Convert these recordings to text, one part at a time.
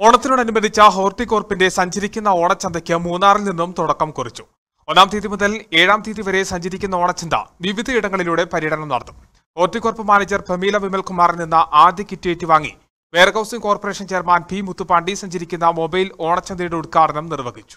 ഓണത്തിനോടനുബന്ധിച്ച ഹോർട്ടികോർപ്പിന്റെ സഞ്ചരിക്കുന്ന ഓണച്ചന്തയ്ക്ക് മൂന്നാറിൽ നിന്നും തുടക്കം കുറിച്ചു ഒന്നാം തീയതി മുതൽ ഏഴാം തീയതി വരെ സഞ്ചരിക്കുന്ന ഓണച്ചന്ത വിവിധയിടങ്ങളിലൂടെ പര്യടനം നടത്തും ഹോർട്ടികോർപ്പ് മാനേജർ പ്രമീല വിമൽകുമാറിൽ നിന്ന് ആദ്യ കിറ്റ് ഏറ്റുവാങ്ങി warehousing corporation chairman P Muthupandi സഞ്ചരിക്കുന്ന മൊബൈൽ ഓണച്ചന്തയുടെ ഉദ്ഘാടനം നിർവഹിച്ചു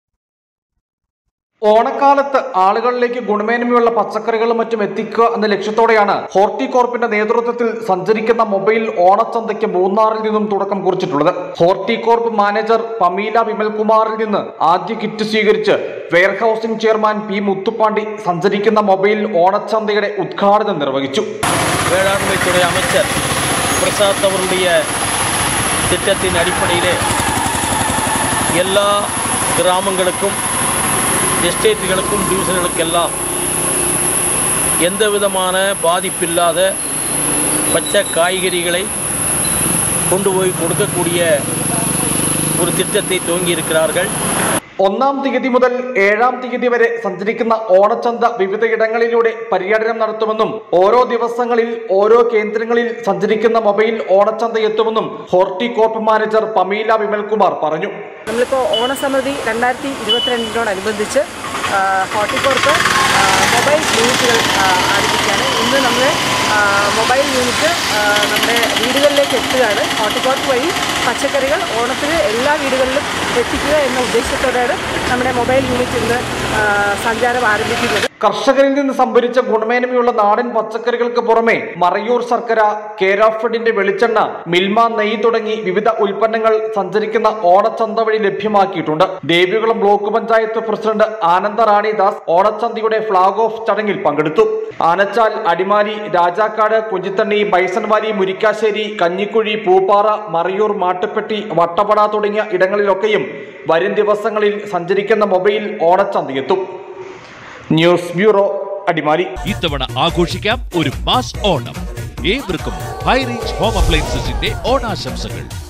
ഓണക്കാലത്ത് ആളുകളിലേക്ക് ഗുണമേന്മയുള്ള പച്ചക്കറികളും മറ്റും എത്തിക്കുക എന്ന ലക്ഷ്യത്തോടെയാണ് ഹോർട്ടികോർപ്പിന്റെ നേതൃത്വത്തിൽ സഞ്ചരിക്കുന്ന മൊബൈൽ ഓണച്ചന്തയ്ക്ക് മൂന്നാറിൽ നിന്നും തുടക്കം കുറിച്ചിട്ടുള്ളത് ഹോർട്ടികോർപ്പ് മാനേജർ പമീല വിമൽകുമാറിൽ നിന്ന് ആദ്യ കിറ്റ് സ്വീകരിച്ച് വെയർഹൌസിംഗ് ചെയർമാൻ പി മുത്തുപ്പാണ്ടി സഞ്ചരിക്കുന്ന മൊബൈൽ ഓണച്ചന്തയുടെ ഉദ്ഘാടനം നിർവഹിച്ചു வேளாண்மைத்துறை அமைச்சர் பிரசாத் அவருடைய திட்டத்தின் அடிப்படையிலே எல்லா கிராமங்களுக்கும் எஸ்டேட்டுகளுக்கும் டிவிஷன்களுக்கெல்லாம் எந்த விதமான பாதிப்பில்லாத பச்சை காய்கறிகளை கொண்டு போய் கொடுக்கக்கூடிய ஒரு திட்டத்தை துவங்கியிருக்கிறார்கள் ഒന്നാം തീയതി മുതൽ ഏഴാം തീയതി വരെ സഞ്ചരിക്കുന്ന ഓണച്ചന്ത വിവിധയിടങ്ങളിലൂടെ പര്യടനം നടത്തുമെന്നും ഓരോ ദിവസങ്ങളിൽ ഓരോ കേന്ദ്രങ്ങളിൽ സഞ്ചരിക്കുന്ന മൊബൈൽ ഓണച്ചന്ത എത്തുമെന്നും ഹോർട്ടികോർപ്പ് മാനേജർ പമീല വിമൽകുമാർ പറഞ്ഞു നമ്മളിപ്പോൾ ഓണസമിതി രണ്ടായിരത്തി ഇരുപത്തിരണ്ടിനോടനുബന്ധിച്ച് ആ, ഹോർട്ടികോർപ്പ് ആ, മൊബൈൽ യൂണിറ്റുകൾ ആ, ആരംഭിക്കുകയാണ് ഇന്ന് നമ്മൾ ആ, മൊബൈൽ യൂണിറ്റ് ആ, നമ്മുടെ വീടുകളിലേക്ക് എത്തുകയാണ് ഹോർട്ടികോർപ്പ് വഴി പച്ചക്കറികൾ ഓണത്തിന് എല്ലാ വീടുകളിലും എത്തിക്കുക എന്ന ഉദ്ദേശത്തോടെയാണ് നമ്മുടെ മൊബൈൽ യൂണിറ്റ് ഇന്ന് ആ, സഞ്ചാരം ആരംഭിക്കുന്നത് കർഷകരിൽ നിന്ന് സംഭരിച്ച ഗുണമേന്മയുള്ള നാടൻ പച്ചക്കറികൾക്ക് പുറമെ മറയൂർ ശർക്കര കേരാഫഡിന്റെ വെളിച്ചെണ്ണ മിൽമ നെയ്യ് തുടങ്ങി വിവിധ ഉൽപ്പന്നങ്ങൾ സഞ്ചരിക്കുന്ന ഓണച്ചന്ത വഴി ലഭ്യമാക്കിയിട്ടുണ്ട് Devikulam block panchayat president Ananda Ranidas ഓണച്ചന്തയുടെ flag off ചടങ്ങിൽ പങ്കെടുത്തു ആനച്ചാൽ അടിമാലി രാജാക്കാട് കുഞ്ചിത്തണ്ണി ബൈസൺവാലി മുരിക്കാശ്ശേരി കഞ്ഞിക്കുഴി പൂപ്പാറ മറയൂർ മാട്ടുപ്പെട്ടി വട്ടപ്പട തുടങ്ങിയ ഇടങ്ങളിലൊക്കെയും വരും ദിവസങ്ങളിൽ സഞ്ചരിക്കുന്ന മൊബൈൽ ഓണച്ചന്തയെത്തും ന്യൂസ് ബ്യൂറോ അടിമാലി ഇത്തവണ ആഘോഷിക്കാം ഒരു മാസ് ഓണം ഏവർക്കും ഹൈറേഞ്ച് ഹോം അപ്ലയൻസസിന്റെ ഓണാശംസകൾ